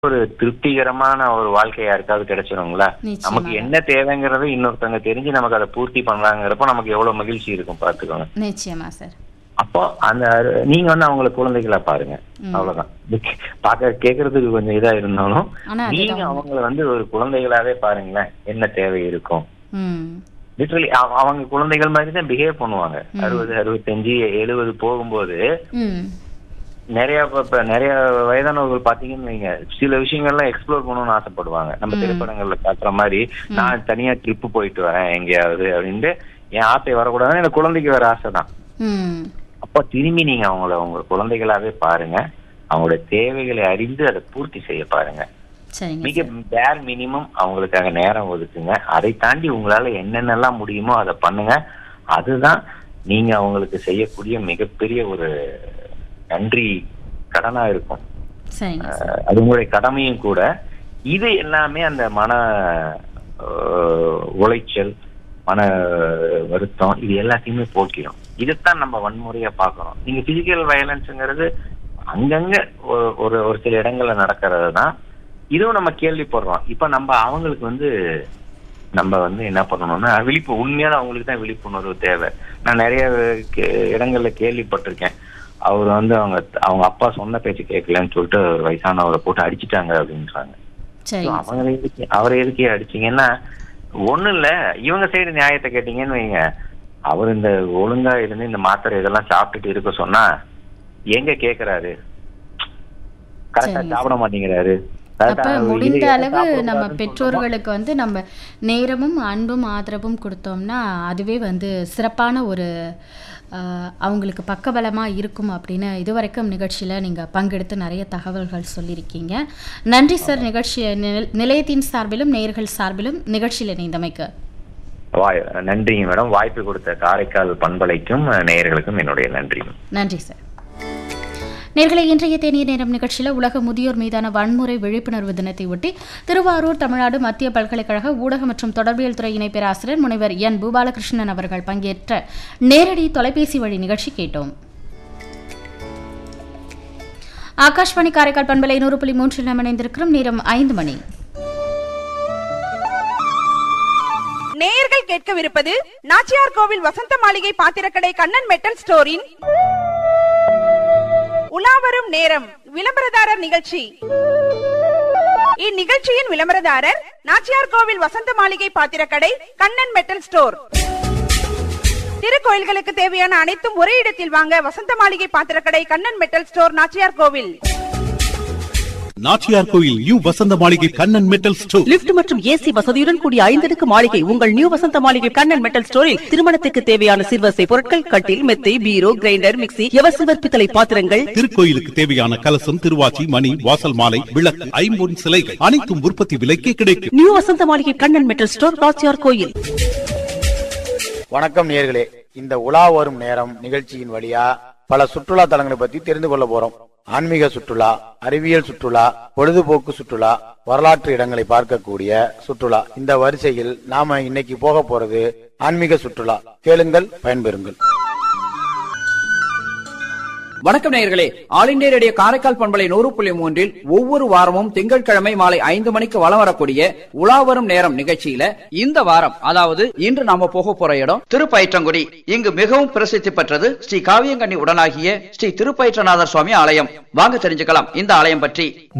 ஒரு திருப்திகரமான ஒரு வாழ்க்கை யாருக்காவது கிடைச்சிருங்களா நிச்சயமாக. நமக்கு என்ன தேவைங்கிறது இன்னொருத்தவங்க தெரிஞ்சு நமக்கு அதை பூர்த்தி பண்றாங்கிறப்ப நமக்கு எவ்வளவு மகிழ்ச்சி இருக்கும் பாத்துக்கோங்க நிச்சயமா சார் அப்போ அந்த நீங்க வந்து அவங்கள குழந்தைகளா பாருங்க ம். அவ்வளவுதான் பார்க்க கேக்குறதுக்கு கொஞ்சம் இதா இருந்தாலும் ஆனா அதுதான் நீங்க உண்மை. அவங்கள வந்து ஒரு குழந்தைகளாவே பாருங்களேன் என்ன தேவை இருக்கும் ம் லிட்டரலி அவங்க குழந்தைகள் மாதிரி தான் பிஹேவ் பண்ணுவாங்க ம். அறுபது அறுபத்தஞ்சு எழுபது போகும்போது ம் நிறைய இப்ப- இப்ப நிறைய வயதானவர்கள் பாத்தீங்கன்னு வைங்க சில விஷயங்கள்லாம் எக்ஸ்ப்ளோர் பண்ணணும்னு ஆசைப்படுவாங்க நம்ம ம். திரைப்படங்கள்ல காட்டுற மாதிரி நான் தனியா ட்ரிப் போயிட்டு வரேன் எங்கேயாவது அப்படின்ட்டு என் ஆசை வரக்கூடாதுன்னு எனக்கு குழந்தைக்கு வர ஆசை தான் ம் அப்போ திரும்பி நீங்க அவங்கள உங்க குழந்தைகளாவே பாருங்க அவங்களோட தேவைகளை அறிந்து அதை பூர்த்தி செய்ய பாருங்க சரிங்க மிக பேர் மினிமம் அவங்களுக்காக நேரம் ஒதுக்குங்க அதை தாண்டி உங்களால என்னென்னலாம் முடியுமோ அதை பண்ணுங்க அதுதான் நீங்க அவங்களுக்கு செய்யக்கூடிய மிகப்பெரிய ஒரு நன்றி கடனா இருக்கும் சரிங்க சார் அஹ் அது உங்களுடைய கடமையும் கூட இது எல்லாமே அந்த மன அஹ், உளைச்சல் மன வருத்தம் இது எல்லாத்தையுமே போக்கிடும் இதைத்தான் நம்ம வன்முறையா பார்க்கறோம் நீங்க பிசிக்கல் வயலன்ஸுங்கிறது அங்கங்க ஒரு- ஒரு ஒரு சில இடங்கள்ல நடக்கிறது தான் இதுவும் நம்ம கேள்விப்படுறோம் இப்ப நம்ம அவங்களுக்கு வந்து நம்ம வந்து என்ன பண்ணணும்னா விழிப்பு உண்மையான அவங்களுக்கு தான் விழிப்புணர்வு தேவை நான் நிறைய கே- இடங்கள்ல கேள்விப்பட்டிருக்கேன் அவர் வந்து அவங்க அவங்க அப்பா சொன்ன பேச்சு கேட்கலன்னு சொல்லிட்டு ஒரு வயசானவரை போட்டு அடிச்சிட்டாங்க அப்படின்றாங்க சரிங்க சார் அவங்க எதுக்கு அவரை எதுக்கே அடிச்சீங்கன்னா ஒண்ணும் இல்ல இவங்க சைடு நியாயத்தை கேட்டீங்கன்னு வைங்க அவர் இந்த ஒழுங்கா இருந்து இந்த மாத்திரை இதெல்லாம் சாப்பிட்டுட்டு இருக்க சொன்னா எங்க கேக்குறாரு கரெக்டா சரிங்க. சாப்பிட மாட்டேங்கிறாரு அப்ப correct ஆ முடிந்த இது அளவு சாப்பிடக்கூடாதுன்னு நம்ம சொல்றோமோ, பெற்றோர்களுக்கு வந்து நம்ம நேரமும் அன்பும் ஆதரவும் கொடுத்தோம்னா அதுவே வந்து சிறப்பான ஒரு ஆஹ், அவங்களுக்கு பக்கபலமா இருக்கும் அப்படின்னு இதுவரைக்கும் நிகழ்ச்சியில நீங்க பங்கெடுத்து நிறைய தகவல்கள் சொல்லியிருக்கீங்க நன்றி சார் நிகழ்ச்சி நில- நிலையத்தின் சார்பிலும் நேயர்கள் சார்பிலும் நிகழ்ச்சியில் இணைந்தமைக்கு வாய் நன்றிங்க மேடம் வாய்ப்பு கொடுத்த காரைக்கால் பண்பலைக்கும் நேயர்களுக்கும் என்னுடைய நன்றி நன்றி சார் நேர்களை இன்றைய தேனிய நேரம் நிகழ்ச்சியில் உலக முதியோர் மீதான வன்முறை விழிப்புணர்வு தினத்தை ஒட்டி திருவாரூர் தமிழ்நாடு மத்திய பல்கலைக்கழக ஊடக மற்றும் தொடர்பியல் துறை இணை பேராசிரியர் முனைவர் என் பூபாலகிருஷ்ணன் அவர்கள் பங்கேற்ற நேரடி தொலைபேசி வழி நிகழ்ச்சி கேட்டோம் ஆகாஷ்வாணி காரைக்கால் பண்பலை நூறு புள்ளி மூன்றில் நாம் இணைந்திருக்கிறோம் நேரம் ஐந்து மணி நேயர்கள் கேட்கவிருப்பது நாச்சியார் கோவில் வசந்த மாளிகை பாத்திரக்கடை கண்ணன் மெட்டல் ஸ்டோரின் உலாவரும் நேரம் விளம்பரதாரர் நிகழ்ச்சி இந்நிகழ்ச்சியின் விளம்பரதாரர் நாச்சியார் கோவில் வசந்த மாளிகை பாத்திரக்கடை கண்ணன் மெட்டல் ஸ்டோர் திருக்கோயில்களுக்கு தேவையான அனைத்தும் ஒரே இடத்தில் வாங்க வசந்த மாளிகை பாத்திரக்கடை Kannan metal store Nachiyar Koil Nachiyar Koyil new Vasantha Maligai Kannan metal store lift மற்றும் ஏசி வசதியுடன் கூடிய ஐந்தடுக்கு மாளிகை உங்கள் நியூ வசந்த மாளிகை கண்ணன் மெட்டல் ஸ்டோரில் திருமணத்துக்கு தேவையான சிறுவசை பொருட்கள் கட்டில் மெத்தை பீரோ கிரைண்டர் மிக்ஸி எவசிவர் பித்தளை பாத்திரங்கள் திருக்கோயிலுக்கு தேவையான கலசம் திருவாச்சி மணி வாசல் மாலை விளக்கு ஐம்பொன் சிலைகள் அனைத்தும் உற்பத்தி விலைக்கே கிடைக்கும் new Vasantha Maligai Kannan metal store ராச்சியார் கோயில் வணக்கம் நேர்களே இந்த உலா வரும் நேரம் நிகழ்ச்சியின் வழியா பல சுற்றுலா தலங்களை பத்தி தெரிந்து கொள்ள போறோம் ஆன்மீக சுற்றுலா அறிவியல் சுற்றுலா பொழுதுபோக்கு சுற்றுலா வரலாற்று இடங்களை பார்க்கக்கூடிய சுற்றுலா இந்த வரிசையில் நாம இன்னைக்கு போக போறது ஆன்மீக சுற்றுலா கேளுங்கள் பயன்பெறுங்கள் வணக்கம் நேயர்களே ஆல் இண்டியா ரேடியோ காரைக்கால் பண்பலை நூறு புள்ளி மூன்றில் ஒவ்வொரு வாரமும் திங்கட்கிழமை மாலை ஐந்து மணிக்கு வலம் வரக்கூடிய உலாவரும் நேரம் நிகழ்ச்சியில இந்த வாரம் அதாவது இன்று நாம போக போற இடம் திருப்பயிற்றங்குடி இங்கு மிகவும் பிரசித்தி பெற்றது ஸ்ரீ காவியங்கண்ணி உடனாகிய ஸ்ரீ திருப்பயிற்றநாதர் சுவாமி ஆலயம் வாங்க தெரிஞ்சுக்கலாம் இந்த ஆலயம் பற்றி